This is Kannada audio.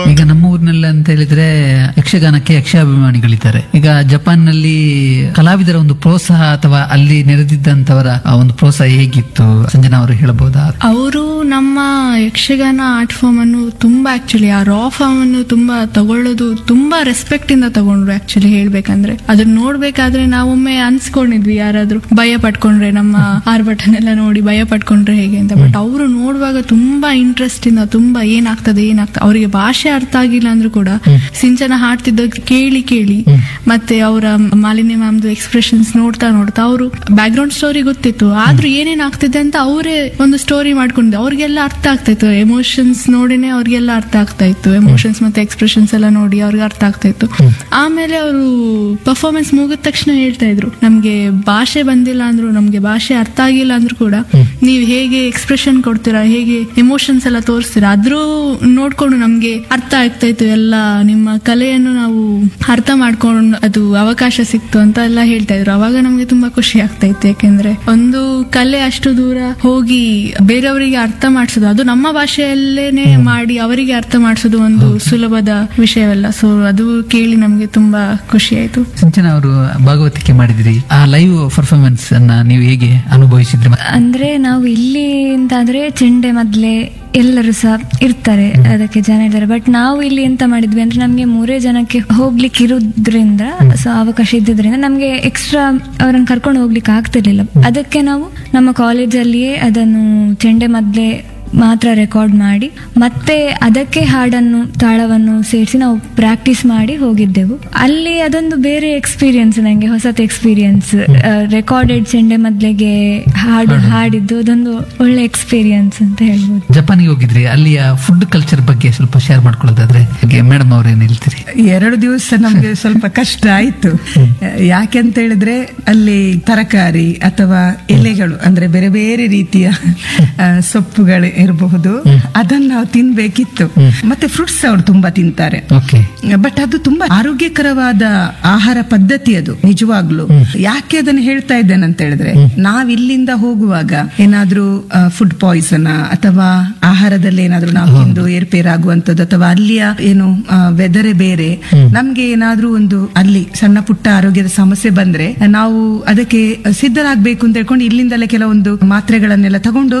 ಈಗ ನಮ್ಮ ಊರಿನಲ್ಲಿ ಅಂತ ಹೇಳಿದ್ರೆ ಯಕ್ಷಗಾನಕ್ಕೆ ಯಕ್ಷಾಭಿಮಾನಿಗಳಿದ್ದಾರೆ ಈಗ ಜಪಾನ್ ನಲ್ಲಿ ಕಲಾವಿದರ ಒಂದು ಪ್ರೋತ್ಸಾಹ ಅಥವಾ ಅಲ್ಲಿ ನೆರೆದಿದ್ದಂತವರ ಆ ಒಂದು ಪ್ರೋತ್ಸಾಹ ಹೇಗಿತ್ತು ಸಂಜನಾ ಅವರು ಹೇಳಬಹುದಾ ಅವರು ನಮ್ಮ ಯಕ್ಷಗಾನ ಆರ್ಟ್ ಫಾರ್ಮ್ ಅನ್ನು ತುಂಬಾ ಆಕ್ಚುಲಿ ಆ ರಾ ಫಾರ್ಮ್ ಅನ್ನು ತುಂಬಾ ತಗೊಳ್ಳೋದು ತುಂಬಾ ರೆಸ್ಪೆಕ್ಟ್ ಇಂದ ತಗೊಂಡ್ರು ಆಕ್ಚುಲಿ ಹೇಳ್ಬೇಕಂದ್ರೆ ಅದನ್ನ ನೋಡ್ಬೇಕಾದ್ರೆ ನಾವೊಮ್ಮೆ ಅನ್ಸ್ಕೊಂಡಿದ್ವಿ ಯಾರಾದ್ರೂ ಭಯ ಪಟ್ಕೊಂಡ್ರೆ ನಮ್ಮ ಆರ್ಭಟನ್ ಎಲ್ಲ ನೋಡಿ ಭಯ ಪಟ್ಕೊಂಡ್ರೆ ಹೇಗೆ ಅಂತ ಬಟ್ ಅವರು ನೋಡುವಾಗ ತುಂಬಾ ಇಂಟ್ರೆಸ್ಟ್ ಇಂದ ತುಂಬಾ ಏನಾಗ್ತದೆ ಏನಾಗ್ತದೆ ಅವರಿಗೆ ಭಾಷೆ ಅರ್ಥ ಆಗಿಲ್ಲ ಅಂದ್ರೂ ಕೂಡ ಸಿಂಚನ ಹಾಡ್ತಿದ್ದ ಕೇಳಿ ಕೇಳಿ ಮತ್ತೆ ಅವರ ಮಾಲಿನ್ಯ ಮ್ಯಾಮ್ದು ಎಕ್ಸ್ಪ್ರೆಷನ್ಸ್ ನೋಡ್ತಾ ನೋಡ್ತಾ ಅವರು ಬ್ಯಾಕ್ ಗ್ರೌಂಡ್ ಸ್ಟೋರಿ ಗೊತ್ತಿತ್ತು ಆದ್ರೂ ಏನೇನ್ ಆಗ್ತಿದೆ ಅಂತ ಅವರೇ ಒಂದು ಸ್ಟೋರಿ ಮಾಡ್ಕೊಂಡಿದ್ದು ಅವ್ರಿಗೆಲ್ಲ ಅರ್ಥ ಆಗ್ತಾ ಇತ್ತು ಎಮೋಷನ್ಸ್ ನೋಡಿನೇ ಅವ್ರಿಗೆಲ್ಲ ಅರ್ಥ ಆಗ್ತಾ ಇತ್ತು ಎಮೋಷನ್ಸ್ ಮತ್ತೆ ಎಕ್ಸ್ಪ್ರೆಷನ್ಸ್ ಎಲ್ಲ ನೋಡಿ ಅವ್ರಿಗೆ ಅರ್ಥ ಆಗ್ತಾ ಇತ್ತು ಆಮೇಲೆ ಅವರು ಪರ್ಫಾರ್ಮೆನ್ಸ್ ಮುಗಿದ ತಕ್ಷಣ ಹೇಳ್ತಾ ಇದ್ರು ನಮ್ಗೆ ಭಾಷೆ ಬಂದಿಲ್ಲ ಅಂದ್ರು ನಮ್ಗೆ ಭಾಷೆ ಅರ್ಥ ಆಗಿಲ್ಲ ಅಂದ್ರೂ ಕೂಡ ನೀವು ಹೇಗೆ ಎಕ್ಸ್ಪ್ರೆಷನ್ ಕೊಡ್ತೀರಾ ಹೇಗೆ ಎಮೋಷನ್ಸ್ ಎಲ್ಲ ತೋರಿಸ್ತೀರಾ ಅದ್ರೂ ನೋಡ್ಕೊಂಡು ನಮ್ಗೆ ಅರ್ಥ ಆಗ್ತಾ ಇತ್ತು ಎಲ್ಲ ನಿಮ್ಮ ಕಲೆಯನ್ನು ನಾವು ಅರ್ಥ ಮಾಡ್ಕೊಂಡು ಅದು ಅವಕಾಶ ಸಿಕ್ತು ಅಂತ ಎಲ್ಲ ಹೇಳ್ತಾ ಇದ್ರು ಅವಾಗ ನಮ್ಗೆ ತುಂಬಾ ಖುಷಿ ಆಗ್ತಾ ಇತ್ತು ಯಾಕೆಂದ್ರೆ ಒಂದು ಕಲೆ ಅಷ್ಟು ದೂರ ಹೋಗಿ ಬೇರೆಯವರಿಗೆ ಅರ್ಥ ಮಾಡಿಸೋದು ಅದು ನಮ್ಮ ಭಾಷೆಯಲ್ಲೇನೆ ಮಾಡಿ ಅವರಿಗೆ ಅರ್ಥ ಮಾಡಿಸೋದು ಒಂದು ಸುಲಭದ ವಿಷಯವಲ್ಲ ಸೊ ಅದು ಕೇಳಿ ನಮ್ಗೆ ತುಂಬಾ ಖುಷಿ ಆಯ್ತು ಸಿಂಚನ ಅವರು ಭಾಗವತಿಕೆ ಮಾಡಿದ್ರಿ ಆ ಲೈವ್ ಪರ್ಫಾರ್ಮೆನ್ಸ್ ಅನ್ನ ನೀವು ಹೇಗೆ ಅನುಭವಿಸಿದ್ರಿ ಅಂದ್ರೆ ನಾವು ಇಲ್ಲಿ ಅಂತಾದ್ರೆ ಚೆಂಡೆ ಮೊದ್ಲೇ ಎಲ್ಲರೂ ಸಹ ಇರ್ತಾರೆ ಅದಕ್ಕೆ ಜನ ಇರ್ತಾರೆ ಬಟ್ ನಾವು ಇಲ್ಲಿ ಎಂತ ಮಾಡಿದ್ವಿ ಅಂದ್ರೆ ನಮ್ಗೆ ಮೂರೇ ಜನಕ್ಕೆ ಹೋಗ್ಲಿಕ್ಕೆ ಇರೋದ್ರಿಂದ ಸೊ ಅವಕಾಶ ಇದ್ದಿದ್ರಿಂದ ನಮ್ಗೆ ಎಕ್ಸ್ಟ್ರಾ ಅವರನ್ನು ಕರ್ಕೊಂಡು ಹೋಗ್ಲಿಕ್ಕೆ ಆಗ್ತಿರ್ಲಿಲ್ಲ ಅದಕ್ಕೆ ನಾವು ನಮ್ಮ ಕಾಲೇಜಲ್ಲಿಯೇ ಅದನ್ನು ಚೆಂಡೆ ಮೊದ್ಲೇ ಮಾತ್ರ ರೆಕಾರ್ಡ್ ಮಾಡಿ ಮತ್ತೆ ಅದಕ್ಕೆ ಹಾಡನ್ನು ತಾಳವನ್ನು ಸೇರಿಸಿ ನಾವು ಪ್ರಾಕ್ಟೀಸ್ ಮಾಡಿ ಹೋಗಿದ್ದೆವು ಅಲ್ಲಿ ಅದೊಂದು ಬೇರೆ ಎಕ್ಸ್ಪೀರಿಯನ್ಸ್ ನಂಗೆ ಹೊಸತ್ ಎಕ್ಸ್ಪೀರಿಯನ್ಸ್ ರೆಕಾರ್ಡೆಡ್ ಚೆಂಡೆ ಮೊದ್ಲಿಗೆ ಹಾಡು ಹಾಡಿದ್ದು ಅದೊಂದು ಒಳ್ಳೆ ಎಕ್ಸ್ಪೀರಿಯನ್ಸ್ ಅಂತ ಹೇಳ್ಬೋದು ಜಪಾನ್ಗೆ ಹೋಗಿದ್ರಿ ಅಲ್ಲಿಯ ಫುಡ್ ಕಲ್ಚರ್ ಬಗ್ಗೆ ಸ್ವಲ್ಪ ಶೇರ್ ಮಾಡ್ಕೊಳ್ಳೋದಾದ್ರೆ ಮೇಡಮ್ ಅವ್ರೇನ್ ಹೇಳ್ತೀರಿ ಎರಡು ದಿವಸ ನಮ್ಗೆ ಸ್ವಲ್ಪ ಕಷ್ಟ ಆಯ್ತು ಯಾಕೆ ಅಂತ ಹೇಳಿದ್ರೆ ಅಲ್ಲಿ ತರಕಾರಿ ಅಥವಾ ಎಲೆಗಳು ಅಂದ್ರೆ ಬೇರೆ ಬೇರೆ ರೀತಿಯ ಆ, ಸೊಪ್ಪುಗಳು ಇರಬಹುದು ಅದನ್ನ ನಾವು ತಿನ್ಬೇಕಿತ್ತು ಮತ್ತೆ ಫ್ರೂಟ್ಸ್ ಅವ್ರು ತುಂಬಾ ತಿಂತಾರೆ ಓಕೆ ಬಟ್ ಅದು ತುಂಬಾ ಆರೋಗ್ಯಕರವಾದ ಆಹಾರ ಪದ್ಧತಿ ಅದು ನಿಜವಾಗ್ಲು ಯಾಕೆ ಅದನ್ನ ಹೇಳ್ತಾ ಇದ್ದೇನೆ ಅಂತ ಹೇಳಿದ್ರೆ ನಾವ್ ಇಲ್ಲಿಂದ ಹೋಗುವಾಗ ಏನಾದ್ರೂ ಫುಡ್ ಪಾಯ್ಸನ್ ಅಥವಾ ಆಹಾರದಲ್ಲಿ ಏನಾದ್ರೂ ನಾವು ತಿಂದು ಏರ್ಪೇರಾಗುವಂತದ್ದು ಅಥವಾ ಅಲ್ಲಿಯ ಏನು ವೆದರೇ ಬೇರೆ ನಮ್ಗೆ ಏನಾದ್ರೂ ಒಂದು ಅಲ್ಲಿ ಸಣ್ಣ ಪುಟ್ಟ ಆರೋಗ್ಯದ ಸಮಸ್ಯೆ ಬಂದ್ರೆ ನಾವು ಅದಕ್ಕೆ ಸಿದ್ಧರಾಗ್ಬೇಕು ಅಂತ ಹೇಳ್ಕೊಂಡು ಇಲ್ಲಿಂದಲೇ ಕೆಲವೊಂದು ಮಾತ್ರೆಗಳನ್ನೆಲ್ಲ ತಗೊಂಡು